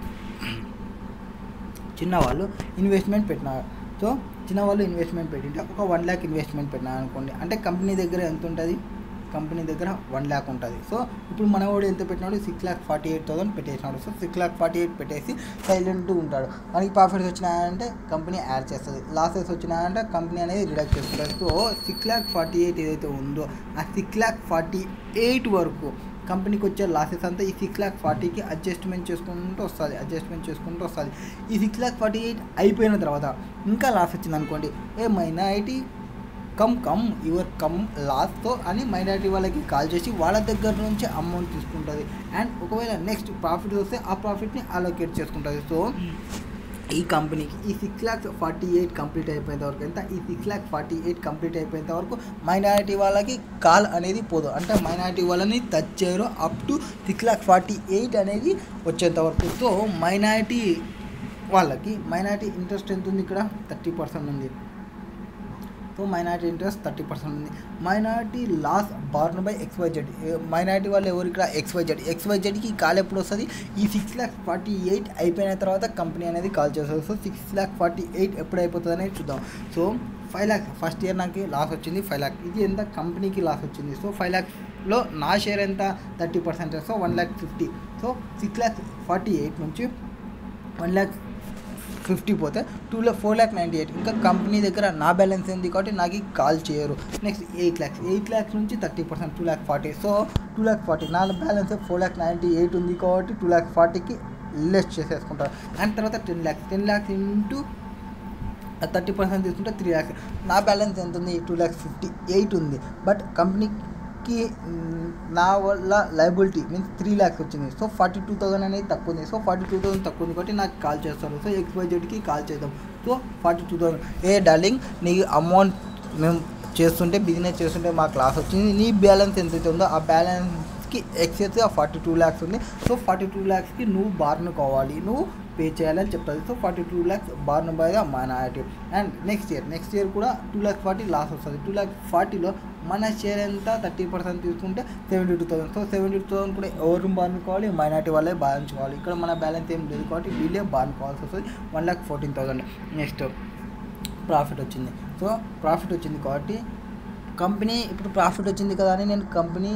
చిన్నవాళ్ళు ఇన్వెస్ట్మెంట్ పెట్టినారు సో చిన్నవాళ్ళు ఇన్వెస్ట్మెంట్ పెట్టింటే ఒక వన్ ల్యాక్ ఇన్వెస్ట్మెంట్ పెట్టినారు అనుకోండి అంటే కంపెనీ దగ్గర ఎంత ఉంటుంది కంపెనీ దగ్గర వన్ ల్యాక్ ఉంటుంది సో ఇప్పుడు మనవాడు ఎంత పెట్టినాడు six lakh forty eight thousand పెట్టేసినాడు so six lakh forty eight పెట్టేసి సైలెంట్ ఉంటాడు మనకి ప్రాఫిట్స్ వచ్చినాయంటే కంపెనీ యాడ్ చేస్తుంది లాసెస్ వచ్చినాయంటే కంపెనీ అనేది రిడక్ట్ చేస్తుంది so six lakh forty eight ఏదైతే ఉందో ఆ సిక్స్ ల్యాక్ ఫార్టీ ఎయిట్ వరకు కంపెనీకి వచ్చే లాసెస్ అంతా ఈ సిక్స్ ల్యాక్ ఫార్టీకి అడ్జస్ట్మెంట్ చేసుకుంటూ వస్తుంది అడ్జస్ట్మెంట్ చేసుకుంటూ వస్తుంది ఈ సిక్స్ ల్యాక్ ఫార్టీ ఎయిట్ అయిపోయిన తర్వాత ఇంకా లాస్ వచ్చింది అనుకోండి a minority come come your come లాస్తో అని మైనారిటీ వాళ్ళకి కాల్ చేసి వాళ్ళ దగ్గర నుంచి అమౌంట్ తీసుకుంటుంది అండ్ ఒకవేళ నెక్స్ట్ ప్రాఫిట్ వస్తే ఆ ప్రాఫిట్ని అలోకేట్ చేసుకుంటుంది సో ఈ కంపెనీకి ఈ six lakhs forty eight complete అయిపోయేంత వరకు ఎంత ఈ six lakh forty eight complete అయిపోయేంత వరకు మైనారిటీ వాళ్ళకి కాల్ అనేది పోదు అంటే మైనారిటీ వాళ్ళని టచ్ చేయరు up to six lakh forty eight అనేది వచ్చేంత వరకు సో మైనారిటీ వాళ్ళకి మైనారిటీ ఇంట్రెస్ట్ ఎంత ఉంది ఇక్కడ థర్టీ పర్సెంట్ ఉంది so minority interest thirty percent ఉంది minority loss borne by XYZ minority వాళ్ళు ఎవరు ఇక్కడ ఎక్స్వైజెడ్ ఎక్స్వైజెడ్కి కాల్ ఎప్పుడు వస్తుంది ఈ సిక్స్ ల్యాక్ ఫార్టీ ఎయిట్ అయిపోయిన తర్వాత కంపెనీ అనేది కాల్ చేస్తుంది so six lakh forty eight ఎప్పుడు అయిపోతుంది అనేది చూద్దాం so five lakhs first year నాకు లాస్ వచ్చింది ఫైవ్ ల్యాక్ ఇది ఎంత కంపెనీకి లాస్ వచ్చింది సో ఫైవ్ ల్యాక్స్లో నా షేర్ ఎంత thirty percent so one lakh fifty so six lakh forty eight నుంచి వన్ ల్యాక్ ఫిఫ్టీ పోతే two lakh four lakh ninety eight ఇంకా కంపెనీ దగ్గర నా బ్యాలెన్స్ ఏంది కాబట్టి నాకు కాల్ చేయరు next eight lakhs eight lakhs నుంచి thirty percent two lakh forty so two lakh forty నా balance four lakh ninety eight ఉంది కాబట్టి టూ ల్యాక్ ఫార్టీకి లెస్ చేసేసుకుంటారు అండ్ తర్వాత ten lakhs ten lakhs into thirty percent తీసుకుంటే త్రీ ల్యాక్స్ నా బ్యాలెన్స్ ఎంత ఉంది టూ ల్యాక్స్ ఫిఫ్టీ ఎయిట్ ఉంది బట్ కంపెనీకి మ్, నా వల్ల లైబిలిటీ మీన్స్ త్రీ ల్యాక్స్ వచ్చింది సో ఫార్టీ టూ థౌసండ్ అనేది తక్కువ ఉంది సో ఫార్టీ టూ థౌసండ్ తక్కువ ఉంది కాబట్టి నాకు కాల్ చేస్తారు సో ఎక్స్వైజెడ్కి కాల్ చేద్దాం సో ఫార్టీ టూ థౌసండ్ ఏ డార్లింగ్ నీ అమౌంట్ మేము చేస్తుంటే బిజినెస్ చేస్తుంటే మా క్లాస్ వచ్చింది నీ బ్యాలెన్స్ ఎంతైతే ఉందో ఆ బ్యాలెన్స్కి ఎక్సెస్ ఫార్టీ టూ ల్యాక్స్ ఉంది సో ఫార్టీ టూ ల్యాక్స్కి నువ్వు బార్ను కావాలి నువ్వు పే చేయాలని చెప్తుంది so forty two lakhs borne by the minority and next year next year కూడా టూ ల్యాక్ ఫార్టీ లాస్ వస్తుంది టూ ల్యాక్ ఫార్టీలో మన షేర్ ఎంత థర్టీ పర్సెంట్ తీసుకుంటే seventy two thousand so seventy two thousand కూడా ఎవరు బానుకోవాలి మైనారిటీ వాళ్ళే బాధించుకోవాలి ఇక్కడ మన బ్యాలెన్స్ ఏం లేదు కాబట్టి వీళ్ళే బానుకోవాల్సి వస్తుంది one lakh fourteen thousand next profit వచ్చింది సో ప్రాఫిట్ వచ్చింది కాబట్టి కంపెనీ ఇప్పుడు ప్రాఫిట్ వచ్చింది కదా అని నేను కంపెనీ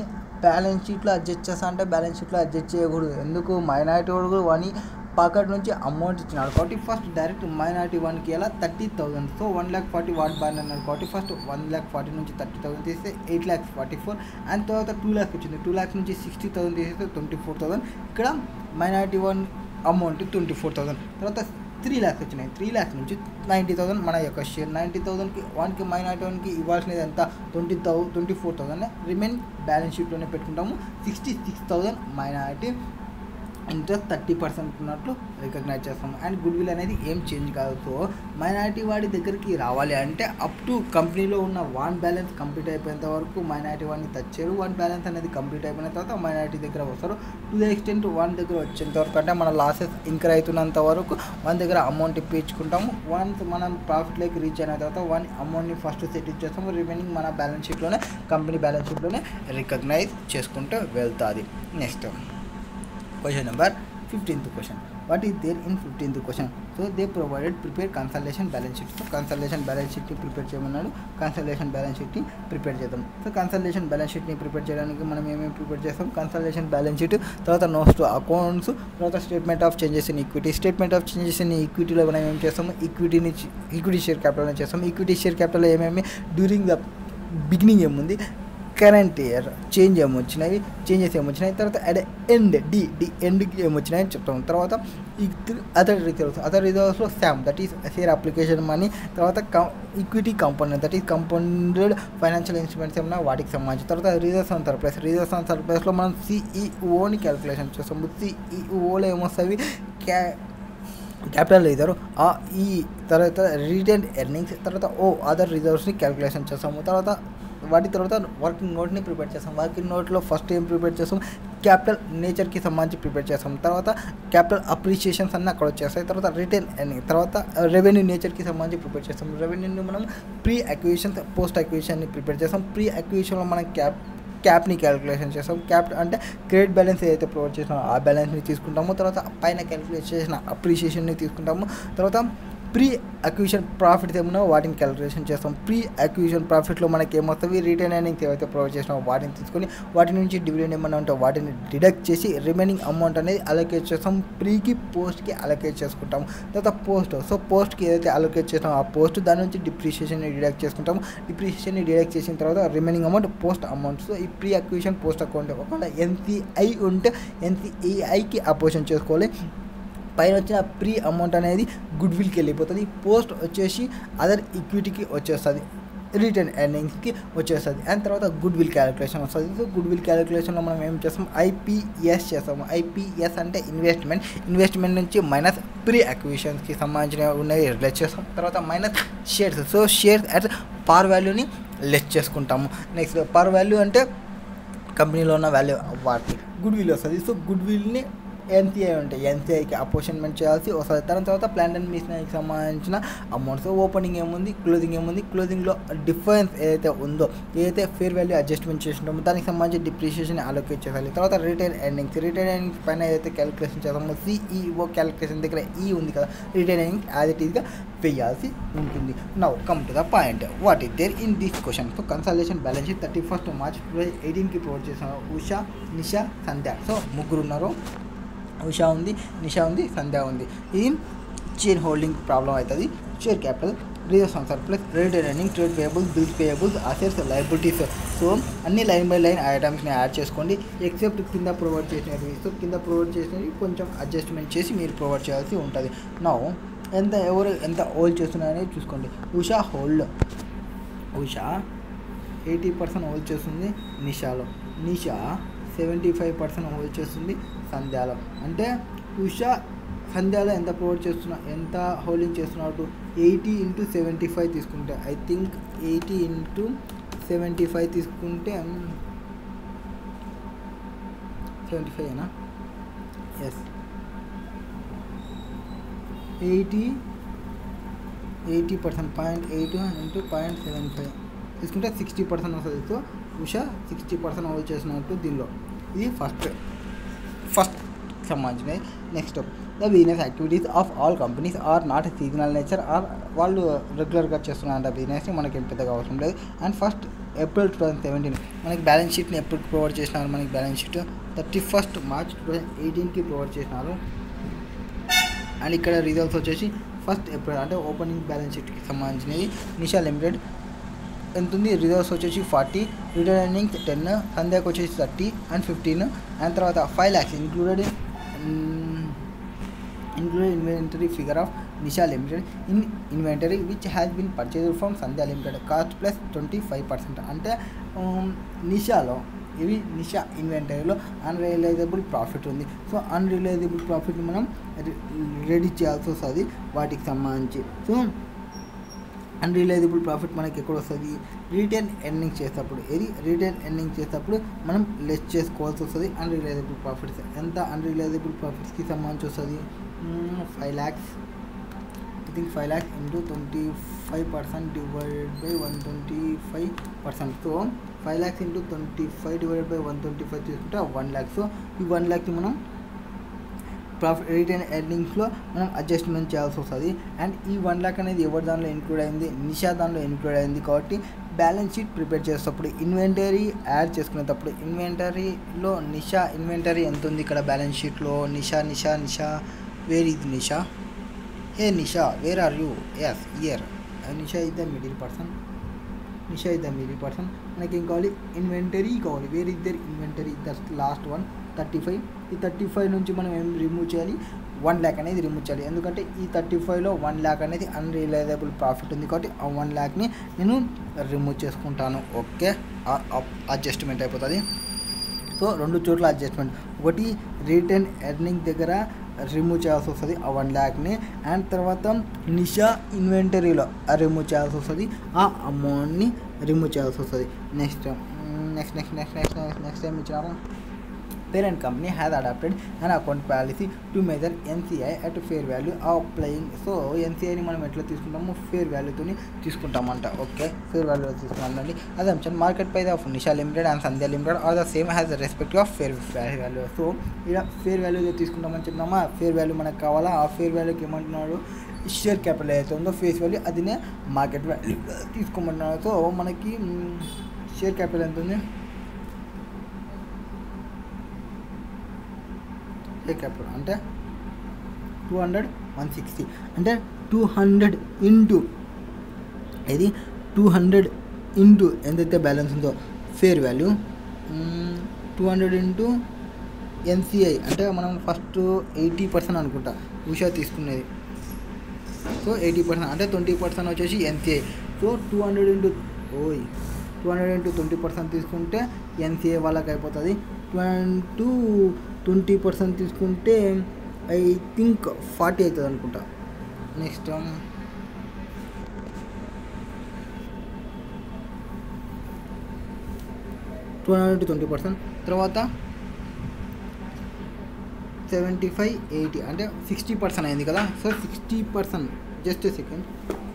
బ్యాలెన్స్ షీట్లో అడ్జస్ట్ చేస్తా అంటే బ్యాలెన్స్ షీట్లో అడ్జస్ట్ చేయకూడదు ఎందుకు మైనారిటీ వాడు కూడా వన్ పాకెట్ నుంచి అమౌంట్ ఇచ్చినాడు కాబట్టి ఫస్ట్ డైరెక్ట్ మైనారిటీ వన్కి ఎలా thirty thousand so one lakh forty what borne అన్నారు కాబట్టి ఫస్ట్ వన్ ల్యాక్ ఫార్టీ నుంచి థర్టీ థౌసండ్ తీస్తే eight lakhs forty four and తర్వాత టూ ల్యాక్స్ వచ్చింది టూ ల్యాక్స్ నుంచి సిక్స్టీ థౌసండ్ తీసేస్తే ట్వంటీ ఫోర్ థౌసండ్ ఇక్కడ minority one amount twenty four thousand తర్వాత త్రీ ల్యాక్స్ వచ్చినాయి త్రీ ల్యాక్స్ నుంచి నైంటీ థౌసండ్ మన యొక్క షేర్ నైంటీ థౌసండ్కి వన్కి మైనారిటీ వన్కి ఇవ్వాల్సినది ఎంత ట్వంటీ థౌ twenty four thousand remain balance షీట్లోనే పెట్టుకుంటాము sixty six thousand minority interest thirty percent ఉన్నట్లు రికగ్నైజ్ చేస్తాం అండ్ గుడ్ విల్ అనేది ఏం చేంజ్ కాదు సో మైనారిటీ వాడి దగ్గరికి రావాలి అంటే అప్ టు కంపెనీలో ఉన్న వన్ బ్యాలెన్స్ కంప్లీట్ అయిపోయేంత వరకు మైనారిటీ వాడిని తెచ్చారు వన్ బ్యాలెన్స్ అనేది కంప్లీట్ అయిపోయిన తర్వాత మైనారిటీ దగ్గర వస్తారు టు ద ఎక్స్టెంట్ వన్ దగ్గర వచ్చేంత వరకు అంటే మన లాసెస్ ఇంకర్ అవుతున్నంత వరకు వన్ దగ్గర అమౌంట్ ఇప్పించుకుంటాము వన్స్ మనం ప్రాఫిట్లోకి రీచ్ అయిన తర్వాత వన్ అమౌంట్ని ఫస్ట్ సెట్ ఇచ్చేస్తాము రిమైనింగ్ మన బ్యాలెన్స్ షీట్లోనే కంపెనీ బ్యాలెన్స్ షీట్లోనే రికగ్నైజ్ చేసుకుంటూ వెళ్తుంది next question number fifteenth question what is there in fifteenth question so they provided prepare consultation balance sheet so consultation balance షీట్ని ప్రిపేర్ చేయమన్నాడు కన్సల్టేషన్ బ్యాలెన్స్ షీట్ని prepare చేద్దాం సో కన్సల్టేషన్ బ్యాలెన్స్ షీట్ని prepare చేయడానికి మనం ఏమేమి ప్రిపేర్ చేస్తాం కన్సల్టేషన్ బ్యాలెన్స్ షీట్ తర్వాత నోట్స్ టు అకౌంట్స్ తర్వాత statement of changes in equity statement of changes in ఈక్విటీలో మనం ఏం చేస్తాము ఈక్విటీని ఈక్విటీ షేర్ క్యాపిటల్ చేస్తాం ఈక్విటీ షేర్ క్యాపిటల్ ఏమేమి డ్యూరింగ్ ద బిగినింగ్ ఏముంది కరెంట్ ఇయర్ చేంజ్ ఏమొచ్చినాయి చేంజెస్ ఏమొచ్చినాయి తర్వాత అట్ ఎండ్ డి డి ఎండ్కి ఏమొచ్చినాయి అని చెప్తాం తర్వాత ఈ అదర్ రిజర్వ్స్ అదర్ రిజర్వ్స్లో శామ్ that is share application money తర్వాత equity compound that is compounded financial instruments ఏమన్నా వాటికి సంబంధించి తర్వాత reserves on surplus reserves on సర్ప్లస్లో మనం సిఈఓని క్యాలిక్యులేషన్ చేస్తాము సిఈఓలో ఏమొస్తుంది క్యా క్యాపిటల్ రిజర్వ్ ఆ ఈ తర్వాత రిటర్న్ ఎర్నింగ్స్ తర్వాత ఓ అదర్ రిజర్వ్స్ని క్యాలిక్యులేషన్ చేస్తాము తర్వాత వాటి తర్వాత వర్కింగ్ నోట్ని ప్రిపేర్ చేస్తాం వర్కింగ్ నోట్లో ఫస్ట్ ఏం ప్రిపేర్ చేస్తాం క్యాపిటల్ నేచర్కి సంబంధించి ప్రిపేర్ చేస్తాం తర్వాత క్యాపిటల్ అప్రిషియేషన్స్ అన్నీ అక్కడ వచ్చేస్తాయి తర్వాత రిటర్న్ ఎర్నింగ్ తర్వాత రెవెన్యూ నేచర్కి సంబంధించి ప్రిపేర్ చేస్తాం రెవెన్యూని మనం ప్రీ అక్విజిషన్ పోస్ట్ అక్విజిషన్ని ప్రిపేర్ చేస్తాం ప్రీ అక్విజిషన్లో మనం క్యాప్ క్యాప్ని క్యాలిక్యులేషన్ చేస్తాం క్యాప్ అంటే క్రెడిట్ బ్యాలెన్స్ ఏదైతే ప్రొవైడ్ చేసినామో ఆ బ్యాలెన్స్ని తీసుకుంటాము తర్వాత పైన క్యాలిక్యులేట్ చేసిన అప్రిషియేషన్ని తీసుకుంటాము తర్వాత ప్రీ అక్విజిషన్ ప్రాఫిట్స్ ఏమన్నా వాటిని క్యాలిక్యులేషన్ చేస్తాం ప్రీ అక్విజిషన్ ప్రాఫిట్లో మనకి ఏమొస్తుంది రిటర్న్ ఎర్నింగ్స్ ఏవైతే ప్రొవైడ్ చేసినామో వాటిని తీసుకొని వాటి నుంచి డివిడెండ్ ఏమన్నా ఉంటే వాటిని డిడక్ట్ చేసి రిమైనింగ్ అమౌంట్ అనేది అలొకేట్ చేస్తాం ప్రీకి పోస్ట్కి అలొకేట్ చేసుకుంటాం తర్వాత పోస్ట్ సో పోస్ట్కి ఏదైతే అలొకేట్ చేస్తామో ఆ పోస్ట్ దాని నుంచి డిప్రిషియేషన్ని డిడక్ట్ చేసుకుంటాం డిప్రిషియేషన్ని డిడక్ట్ చేసిన తర్వాత remaining amount post amount so ఈ ప్రీ అక్విజిషన్ పోస్ట్ అకౌంట్ ఒకవేళ ఎన్సిఐ ఉంటే ఎన్సిఈఐకి అపోజిషన్ చేసుకోవాలి పైన వచ్చిన ప్రీ అమౌంట్ అనేది గుడ్ విల్కి వెళ్ళిపోతుంది పోస్ట్ వచ్చేసి అదర్ ఈక్విటీకి వచ్చేస్తుంది రిటర్న్ ఎర్నింగ్స్కి వచ్చేస్తుంది అండ్ తర్వాత గుడ్ విల్ క్యాలిక్యులేషన్ వస్తుంది సో గుడ్ విల్ క్యాలిక్యులేషన్లో మనం ఏం చేస్తాం ఐపీఎస్ చేస్తాము ఐపీఎస్ అంటే ఇన్వెస్ట్మెంట్ ఇన్వెస్ట్మెంట్ నుంచి మైనస్ ప్రీ అక్విజిషన్స్కి సంబంధించిన ఉన్నవి లెస్ చేస్తాం తర్వాత minus shares so shares at par వాల్యూని లెస్ చేసుకుంటాము నెక్స్ట్ పార్ వాల్యూ అంటే కంపెనీలో ఉన్న వాల్యూ వాటి గుడ్ విల్ వస్తుంది సో గుడ్ విల్ని ఎన్సీఐ ఉంటాయి ఎన్సీఐకి అపోషన్మెంట్ చేయాల్సి వస్తుంది దాని తర్వాత ప్లాన్ అండ్ మిషనరీకి సంబంధించిన అమౌంట్స్ ఓపెనింగ్ ఏముంది క్లోజింగ్ ఏముంది క్లోజింగ్లో డిఫరెన్స్ ఏదైతే ఉందో ఏదైతే ఫేర్ వాల్యూ అడ్జస్ట్మెంట్ చేసినామో దానికి సంబంధించి డిప్రిషియేషన్ అలొకేట్ చేయాలి తర్వాత రిటైన్ ఎర్నింగ్స్ రిటైన్ ఎర్నింగ్స్ పైన ఏదైతే క్యాలిక్యులేషన్ చేస్తామో సిఈఓ క్యాలిక్యులేషన్ దగ్గర ఈ ఉంది కదా రిటైన్ ఎర్నింగ్స్ యాజ్ ఇట్ ఈస్గా వేయాల్సి ఉంటుంది now come to the point what is there in this question so consultation balance sheet thirty first March two thousand ఎయిటీన్కి ప్రొవైడ్ చేసిన ఉషా నిషా సంధ్య సో ముగ్గురు ఉన్నారు ఉషా ఉంది నిషా ఉంది సంధ్య ఉంది ఇది చైన్ హోల్డింగ్ ప్రాబ్లం అవుతుంది share capital reserves on surplus rate earning trade payables bills payables assets liabilities so అన్ని లైన్ బై లైన్ ఐటమ్స్ని యాడ్ చేసుకోండి ఎక్సెప్ట్ కింద ప్రొవైడ్ చేసినవి సో కింద ప్రొవైడ్ చేసినవి కొంచెం అడ్జస్ట్మెంట్ చేసి మీరు ప్రొవైడ్ చేయాల్సి ఉంటుంది నా ఎంత ఎవరు ఎంత హోల్డ్ చేస్తున్నారనేది చూసుకోండి Usha hold Usha eighty percent hold చేస్తుంది నిషాలో Nisha seventy five percent hold చేస్తుంది సంధ్యాలో అంటే ఉషా సంధ్యాలో ఎంత ప్రొవైడ్ చేస్తున్నా ఎంత హోల్డింగ్ చేస్తున్నాడు ఎయిటీ ఇంటూ సెవెంటీ ఫైవ్ తీసుకుంటే I think eighty into seventy five తీసుకుంటే సెవెంటీ ఫైవ్నా yes eighty eighty percent point eight into point seven five తీసుకుంటే సిక్స్టీ పర్సెంట్ వస్తుంది so Usha sixty percent hold చేసినట్టు దీనిలో ఇది ఫస్ట్ ఫస్ట్ సంబంధించినవి next the business activities of all companies are not seasonal nature or వాళ్ళు రెగ్యులర్గా చేస్తున్న బిజినెస్ని మనకి ఏం పెద్దగా అవసరం లేదు and first April two thousand seventeen మనకి బ్యాలెన్స్ షీట్ని ఎప్పుడు ప్రొవైడ్ చేసినారు మనకి balance sheet thirty first March two thousand ఎయిటీన్కి ప్రొవైడ్ చేసినారు అండ్ ఇక్కడ రిజల్ట్స్ వచ్చేసి ఫస్ట్ ఏప్రిల్ అంటే ఓపెనింగ్ బ్యాలెన్స్ షీట్కి సంబంధించినది నిషా లిమిటెడ్ ఎంత ఉంది రిజర్వ్స్ వచ్చేసి ఫార్టీ రిటర్న్ ఎర్నింగ్స్ టెన్ సంధ్యాకి వచ్చేసి థర్టీ అండ్ ఫిఫ్టీన్ అండ్ తర్వాత five lakhs included included inventory figure of Nisha limited in inventory which has been purchase from Sandhya limited cost plus twenty five percent అంటే ఉమ్, నిషాలో ఇవి నిషా ఇన్వెంటరీలో అన్రియలైజబుల్ ప్రాఫిట్ ఉంది so unrealizable profit మనం ready చేయాల్సి వస్తుంది వాటికి సంబంధించి సో అన్రియలైజబుల్ ప్రాఫిట్ మనకి ఎక్కడ వస్తుంది రీటైల్ ఎర్నింగ్ చేసేటప్పుడు ఇది రీటైల్ ఎర్నింగ్ చేసేటప్పుడు మనం లెస్ చేసుకోవాల్సి వస్తుంది అన్రియలైజబుల్ ప్రాఫిట్స్ ఎంత అన్రియలైజబుల్ ప్రాఫిట్స్కి సంబంధించి వస్తుంది five lakhs I think five lakhs into twenty five percent divided by one twenty five percent so five lakhs into twenty five divided by one twenty five తీసుకుంటే వన్ ల్యాక్ సో ఈ వన్ ల్యాక్ని మనం ప్రాఫిట్ రిటైన్ ఎర్నింగ్స్లో మనం అడ్జస్ట్మెంట్ చేయాల్సి వస్తుంది అండ్ ఈ one lakh అనేది ఎవరి దానిలో ఇంక్లూడ్ అయింది నిషా దానిలో ఇంక్లూడ్ అయింది కాబట్టి బ్యాలెన్స్ షీట్ ప్రిపేర్ చేసేటప్పుడు ఇన్వెంటరీ యాడ్ చేసుకునేటప్పుడు ఇన్వెంటరీలో నిషా ఇన్వెంటరీ ఎంత ఉంది ఇక్కడ బ్యాలెన్స్ షీట్లో నిషా నిషా నిషా వేర్ ఇది నిషా ఏ నిషా వేర్ ఆర్ యూ ఎస్ year Nisha is the middle person Nisha is the middle person మనకి ఏం కావాలి ఇన్వెంటరీ కావాలి where is there inventory that last one thirty five ఈ థర్టీ ఫైవ్ నుంచి మనం ఏం రిమూవ్ చేయాలి వన్ ల్యాక్ అనేది రిమూవ్ చేయాలి ఎందుకంటే ఈ థర్టీ ఫైవ్లో వన్ ల్యాక్ అనేది అన్రియలైజబుల్ ప్రాఫిట్ ఉంది కాబట్టి ఆ వన్ ల్యాక్ని నేను రిమూవ్ చేసుకుంటాను ఓకే అడ్జస్ట్మెంట్ అయిపోతుంది సో రెండు చోట్ల అడ్జస్ట్మెంట్ ఒకటి రిటర్న్ ఎర్నింగ్ దగ్గర రిమూవ్ చేయాల్సి వస్తుంది ఆ వన్ ల్యాక్ని అండ్ తర్వాత నిషా ఇన్వెంటరీలో రిమూవ్ చేయాల్సి వస్తుంది ఆ అమౌంట్ని రిమూవ్ చేయాల్సి వస్తుంది next next next next next next next time ఇచ్చినారు parent company has adopted an account policy to measure NCI at fair value of applying so ఎన్సీఐని మనం ఎట్లా తీసుకుంటాము ఫేర్ వాల్యూతోని తీసుకుంటామంట ఓకే ఫేర్ వాల్యూ తీసుకున్నామండి అదంషన్ market price of Nisha limited and Sandhya limited are the same has respect of fair value so ఇలా fair value తీసుకుంటామని చెప్పినామా ఫేర్ వాల్యూ మనకు కావాలా ఆ ఫేర్ వాల్యూకి ఏమంటున్నాడు షేర్ క్యాపిటల్ ఏదైతే ఉందో ఫేస్ వాల్యూ అదినే మార్కెట్ వాల్యూ తీసుకోమంటున్నాడు సో మనకి షేర్ క్యాపిటల్ ఎంత ఉంది షేర్ క్యాపిటల్ అంటే టూ హండ్రెడ్ వన్ సిక్స్టీ అంటే టూ హండ్రెడ్ ఇంటూ ఇది టూ హండ్రెడ్ ఇంటూ ఎంతైతే బ్యాలెన్స్ ఉందో fair value two hundred into NCI అంటే మనం ఫస్ట్ ఎయిటీ పర్సెంట్ అనుకుంటా ఉషా తీసుకునేది సో ఎయిటీ పర్సెంట్ అంటే ట్వంటీ పర్సెంట్ వచ్చేసి NCI so two hundred into ఓయ్ two hundred into twenty percent తీసుకుంటే ఎన్సిఏ వాళ్ళకి అయిపోతుంది టూ ట్వంటీ పర్సెంట్ తీసుకుంటే ఐ థింక్ ఫార్టీ అవుతుంది అనుకుంటా next two hundred into twenty percent తర్వాత సెవెంటీ ఫైవ్ ఎయిటీ అంటే సిక్స్టీ పర్సెంట్ అయింది కదా so sixty percent just second